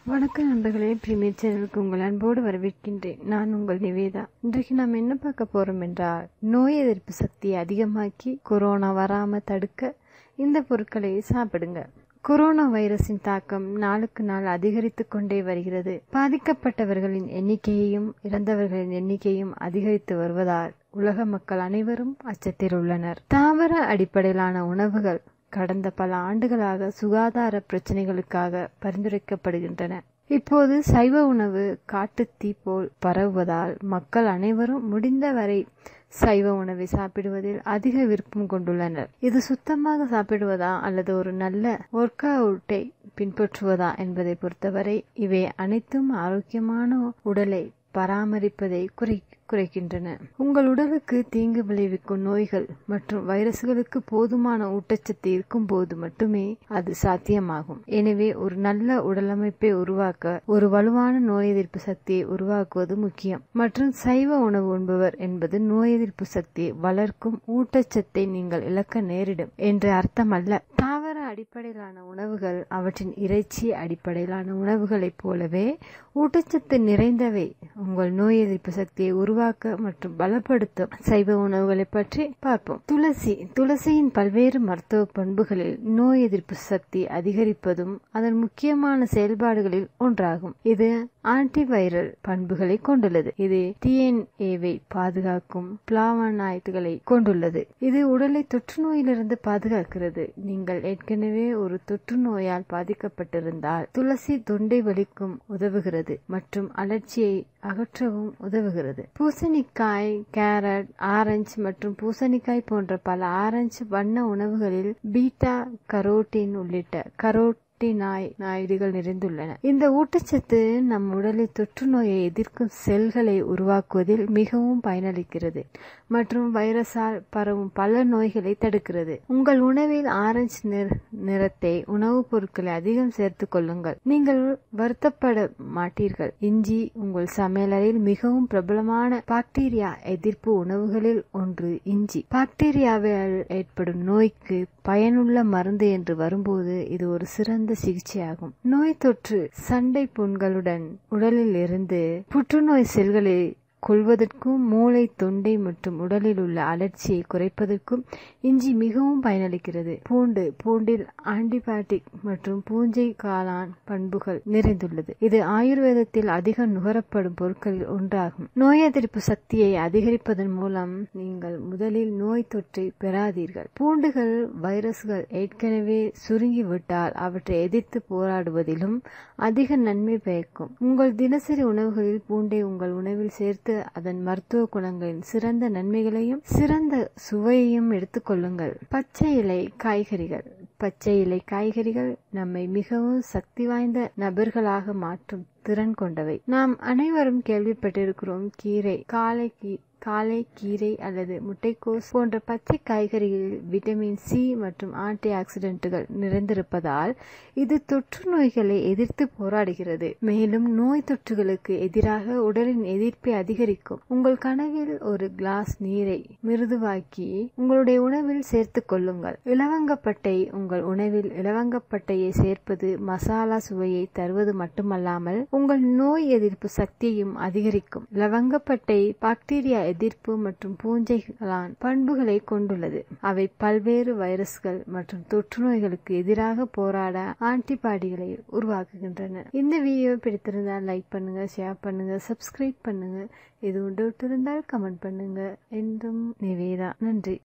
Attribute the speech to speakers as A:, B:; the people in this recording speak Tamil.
A: வணக்கம் நண்பர்களே பிரீமியர் சேனலுக்கு உங்கள் அன்போடு வரவேற்கின்றேன் நான் உங்கள் நிவேதா இன்றைக்கு நாம் என்ன பார்க்க போறோம் என்றால் நோய் எதிர்ப்பு சக்தியை அதிகமாக்கி கொரோனா வராம தடுக்க இந்த பொருட்களை சாப்பிடுங்க கொரோனா வைரஸின் தாக்கம் நாளுக்கு நாள் அதிகரித்து கொண்டே வருகிறது பாதிக்கப்பட்டவர்களின் எண்ணிக்கையையும் இறந்தவர்களின் எண்ணிக்கையும் அதிகரித்து வருவதால் உலக மக்கள் அனைவரும் அச்சத்தில் உள்ளனர் தாவர அடிப்படையிலான உணவுகள் கடந்த பல ஆண்டுகளாக சுகாதார பிரச்சனைகளுக்காக பரிந்துரைக்கப்படுகின்றன இப்போது சைவ உணவு காட்டுத்தீ போல் பரவுவதால் மக்கள் அனைவரும் முடிந்தவரை சைவ உணவை சாப்பிடுவதில் அதிக விருப்பம் கொண்டுள்ளனர் இது சுத்தமாக சாப்பிடுவதா அல்லது ஒரு நல்ல ஒர்க் அவுட்டை பின்பற்றுவதா என்பதை பொறுத்தவரை இவை அனைத்தும் ஆரோக்கியமான உடலை பராமரிப்பதை குறை குறைக்கின்றன உங்கள் உடலுக்கு தீங்கு விளைவிக்கும் நோய்கள் மற்றும் வைரஸ்களுக்கு போதுமான ஊட்டச்சத்து இருக்கும் போது மட்டுமே அது சாத்தியமாகும் எனவே ஒரு நல்ல உடலமைப்பை உருவாக்க ஒரு வலுவான நோய் எதிர்ப்பு சக்தியை உருவாக்குவது முக்கியம் மற்றும் சைவ உணவு உண்பவர் என்பது நோய் எதிர்ப்பு சக்தியை வளர்க்கும் ஊட்டச்சத்தை நீங்கள் இழக்க நேரிடும் என்று அர்த்தமல்ல தாவர அடிப்படையிலான உணவுகள் அவற்றின் இறைச்சி அடிப்படையிலான உணவுகளைப் போலவே ஊட்டச்சத்து நிறைந்தவை உங்கள் நோய் எதிர்ப்பு சக்தியை உருவாக்க மற்றும் பலப்படுத்தும் சைவ உணவுகளை பற்றி பார்ப்போம் துளசி துளசியின் பல்வேறு மருத்துவ பண்புகளில் நோய் எதிர்ப்பு சக்தி அதிகரிப்பதும் அதன் முக்கியமான செயல்பாடுகளில் ஒன்றாகும் இது ஆன்டிவைரல் பண்புகளை கொண்டுள்ளது இது டிஎன்ஏவை பாதுகாக்கும் பிளாவனாய்டுகளை கொண்டுள்ளது இது உடலை தொற்று நோயிலிருந்து பாதுகாக்கிறது நீங்கள் ஏற்கனவே ஒரு தொற்று நோயால் பாதிக்கப்பட்டிருந்தால் துளசி தொண்டை வலிக்கும் உதவுகிறது மற்றும் அலர்ச்சியை அகற்றவும் உதவுகிறது பூசணிக்காய் கேரட் ஆரஞ்சு மற்றும் பூசணிக்காய் போன்ற பல ஆரஞ்சு வண்ண உணவுகளில் பீட்டா கரோட்டின் உள்ளிட்ட கரோட் நாய் நாயுடுகள் நிறைந்துள்ளன இந்த ஊட்டச்சத்து நம் உடலில் தொற்று நோயை எதிர்க்கும் செல்களை உருவாக்குவதில் மிகவும் பயனளிக்கிறது மற்றும் வைரஸால் பரவும் பல நோய்களை தடுக்கிறது உங்கள் உணவில் ஆரஞ்சு நிறத்தை உணவுப் பொருட்களை அதிகம் சேர்த்துக் கொள்ளுங்கள் நீங்கள் வருத்தப்பட மாட்டீர்கள் இஞ்சி உங்கள் சமையலறையில் மிகவும் பிரபலமான பாக்டீரியா எதிர்ப்பு உணவுகளில் ஒன்று இஞ்சி பாக்டீரியாவால் ஏற்படும் நோய்க்கு பயனுள்ள மருந்து என்று வரும்போது இது ஒரு சிறந்த சிகிச்சையாகும் நோய் தொற்று சண்டை புண்களுடன் உடலில் இருந்து புற்றுநோய் செல்களை கொள்வதற்கும் மூளை தொண்டை மற்றும் உடலில் உள்ள அலர்ச்சியை குறைப்பதற்கும் இஞ்சி மிகவும் பயனளிக்கிறது பூண்டு பூண்டில் ஆன்டிபயோட்டிக் மற்றும் பூஞ்சை காளான் பண்புகள் நிறைந்துள்ளது இது ஆயுர்வேதத்தில் அதிக நுகரப்படும் பொருட்களில் ஒன்றாகும் நோய் எதிர்ப்பு சக்தியை அதிகரிப்பதன் மூலம் நீங்கள் முதலில் நோய் தொற்றை பெறாதீர்கள் பூண்டுகள் வைரஸ்கள் ஏற்கனவே சுருங்கிவிட்டால் அவற்றை எதிர்த்து போராடுவதிலும் அதிக நன்மை பயக்கும் உங்கள் தினசரி உணவுகளில் பூண்டை உங்கள் உணவில் சேர்த்து அதன் மருத்துவ குணங்களின் சிறந்த நன்மைகளையும் சிறந்த சுவையையும் எடுத்துக்கொள்ளுங்கள் பச்சை இலை காய்கறிகள் பச்சை இலை காய்கறிகள் நம்மை மிகவும் சக்தி வாய்ந்த நபர்களாக மாற்றும் திறன் கொண்டவை நாம் அனைவரும் கேள்விப்பட்டிருக்கிறோம் கீரை காலை காலை கீரை அல்லது முட்டைக்கோஸ் போன்ற பச்சை காய்கறிகளில் விட்டமின் சி மற்றும் ஆன்டி ஆக்சிடென்ட்டுகள் நிறைந்திருப்பதால் இது தொற்று நோய்களை எதிர்த்து போராடுகிறது மேலும் நோய் தொற்றுகளுக்கு எதிராக உடலின் எதிர்ப்பை அதிகரிக்கும் உங்கள் கனவில் ஒரு கிளாஸ் நீரை மிருதுவாக்கி உங்களுடைய உணவில் சேர்த்துக் கொள்ளுங்கள் இலவங்கப்பட்டை உங்கள் உணவில் இலவங்கப்பட்டையை சேர்ப்பது மசாலா சுவையை தருவது மட்டுமல்லாமல் உங்கள் நோய் எதிர்ப்பு சக்தியையும் அதிகரிக்கும் லவங்கப்பட்டை பாக்டீரியா எதிர்ப்பு மற்றும் பூஞ்சைகளான் பண்புகளை கொண்டுள்ளது அவை பல்வேறு வைரஸ்கள் மற்றும் தொற்று நோய்களுக்கு எதிராக போராட ஆன்டிபாடிகளை உருவாக்குகின்றன இந்த வீடியோ பிடித்திருந்தால் லைக் பண்ணுங்க ஷேர் பண்ணுங்க சப்ஸ்கிரைப் பண்ணுங்க இது உண்டு இருந்தால் கமெண்ட் பண்ணுங்க என்றும் நிவேதா நன்றி